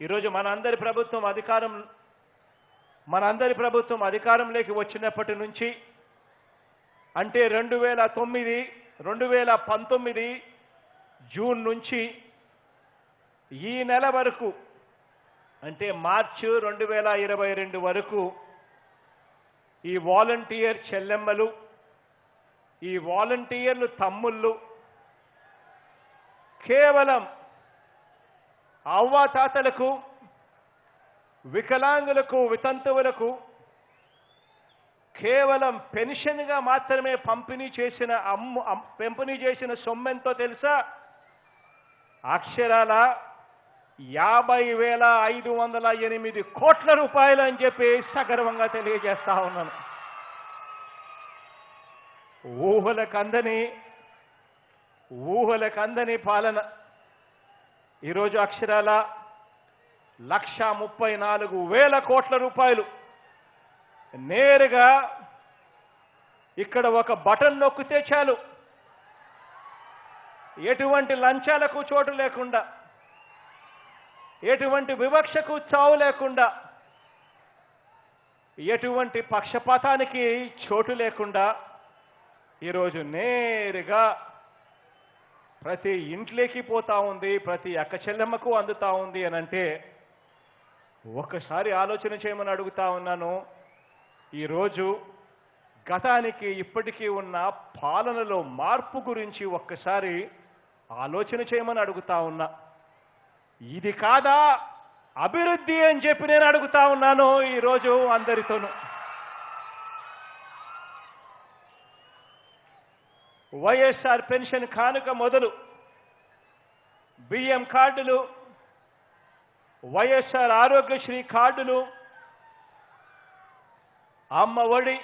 ఈరోజు మనందరి ప్రభుత్వం అధికారం మనందరి ప్రభుత్వం అధికారంలోకి వచ్చినప్పటి నుంచి అంటే రెండు వేల తొమ్మిది రెండు వేల పంతొమ్మిది జూన్ నుంచి ఈ నెల వరకు అంటే మార్చి రెండు వేల ఇరవై రెండు వరకు ఈ వాలంటీర్ చెల్లెమ్మలు ఈ వాలంటీర్లు తమ్ముళ్ళు కేవలం అవ్వాతాతలకు వికలాంగులకు వితంతువులకు కేవలం పెన్షన్గా మాత్రమే పంపిణీ చేసిన అమ్ము అమ్- పంపిణీ చేసిన సొమ్మెంతో తెలుసా అక్షరాల యాభై వేల ఐదు వందల ఎనిమిది కోట్ల రూపాయలు అని చెప్పి సగర్వంగా తెలియజేస్తా ఉన్నాను ఊహలకందని ఊహలకందని పాలన ఈరోజు అక్షరాల లక్ష ముప్పై నాలుగు వేల కోట్ల రూపాయలు నేరుగా ఇక్కడ ఒక బటన్ నొక్కితే చాలు ఎటువంటి లంచాలకు చోటు లేకుండా ఎటువంటి వివక్షకు చావు లేకుండా ఎటువంటి పక్షపాతానికి చోటు లేకుండా ఈరోజు నేరుగా ప్రతి ఇంట్లోకి పోతా ఉంది ప్రతి అక్క చెల్లెమ్మకు అందుతా ఉంది అని అంటే ఒక్కసారి ఆలోచన చేయమని అడుగుతా ఉన్నాను ఈరోజు గతానికి ఇప్పటికీ ఉన్న పాలనలో మార్పు గురించి ఒక్కసారి ఆలోచన చేయమని అడుగుతా ఉన్నా ఇది కాదా అభివృద్ధి అని చెప్పి నేను అడుగుతా ఉన్నాను ఈరోజు అందరితోనూ వైఎస్ఆర్ పెన్షన్ కానుక మొదలు బియ్యం కార్డులు వైఎస్ఆర్ ఆరోగ్యశ్రీ కార్డులు అమ్మ ఒడి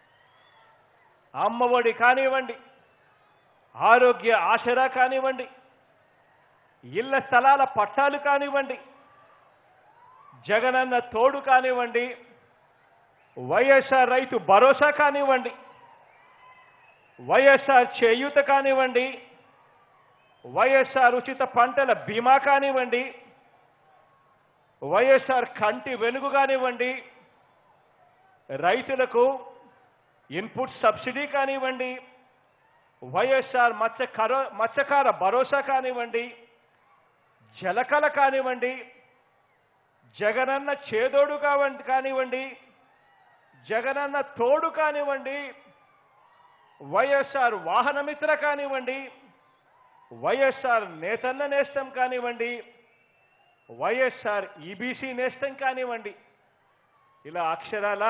అమ్మ ఒడి కానివ్వండి ఆరోగ్య ఆసరా కానివ్వండి ఇళ్ల స్థలాల పట్టాలు కానివ్వండి జగనన్న తోడు కానివ్వండి వైఎస్ఆర్ రైతు భరోసా కానివ్వండి వైఎస్ఆర్ చేయూత కానివ్వండి వైఎస్ఆర్ ఉచిత పంటల బీమా కానివ్వండి వైఎస్ఆర్ కంటి వెలుగు కానివ్వండి రైతులకు ఇన్పుట్ సబ్సిడీ కానివ్వండి వైఎస్ఆర్ మత్స్యకార మత్స్యకార భరోసా కానివ్వండి జలకళ కానివ్వండి జగనన్న చేదోడు కావండి కానివ్వండి జగనన్న తోడు కానివ్వండి వైఎస్ఆర్ వాహనమిత్ర కానివ్వండి వైఎస్ఆర్ నేతన్న నేస్తం కానివ్వండి వైఎస్ఆర్ ఈబీసీ నేస్తం కానివ్వండి ఇలా అక్షరాల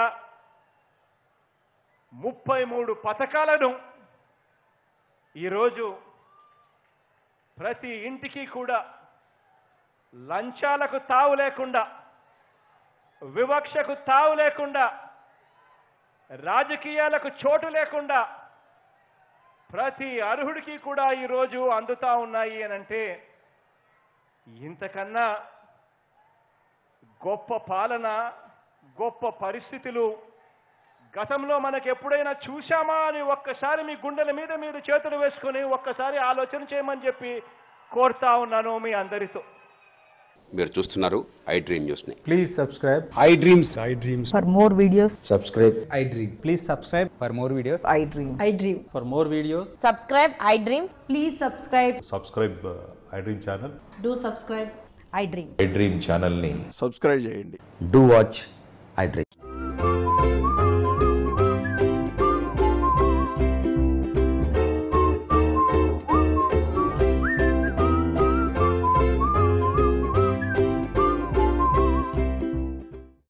ముప్పై మూడు పథకాలను ఈరోజు ప్రతి ఇంటికి కూడా లంచాలకు తావు లేకుండా వివక్షకు తావు లేకుండా రాజకీయాలకు చోటు లేకుండా ప్రతి అర్హుడికి కూడా ఈరోజు అందుతా ఉన్నాయి అని అంటే ఇంతకన్నా గొప్ప పాలన గొప్ప పరిస్థితులు గతంలో మనకు ఎప్పుడైనా చూశామా అని ఒక్కసారి మీ గుండెల మీద మీరు చేతులు వేసుకొని ఒక్కసారి ఆలోచన చేయమని చెప్పి కోరుతా ఉన్నాను మీ అందరితో మీరు చూస్తున్నారు ఐ డ్రీమ్ న్యూస్ని Please subscribe. I dreams. I dreams. For more videos, Subscribe. I dream. Please subscribe for more videos. I dream. I dream. For more videos. Subscribe, I dream. Please subscribe. Subscribe I dream channel Do subscribe. I dream. I dream ఛానల్ని Subscribe చేయండి do watch I dream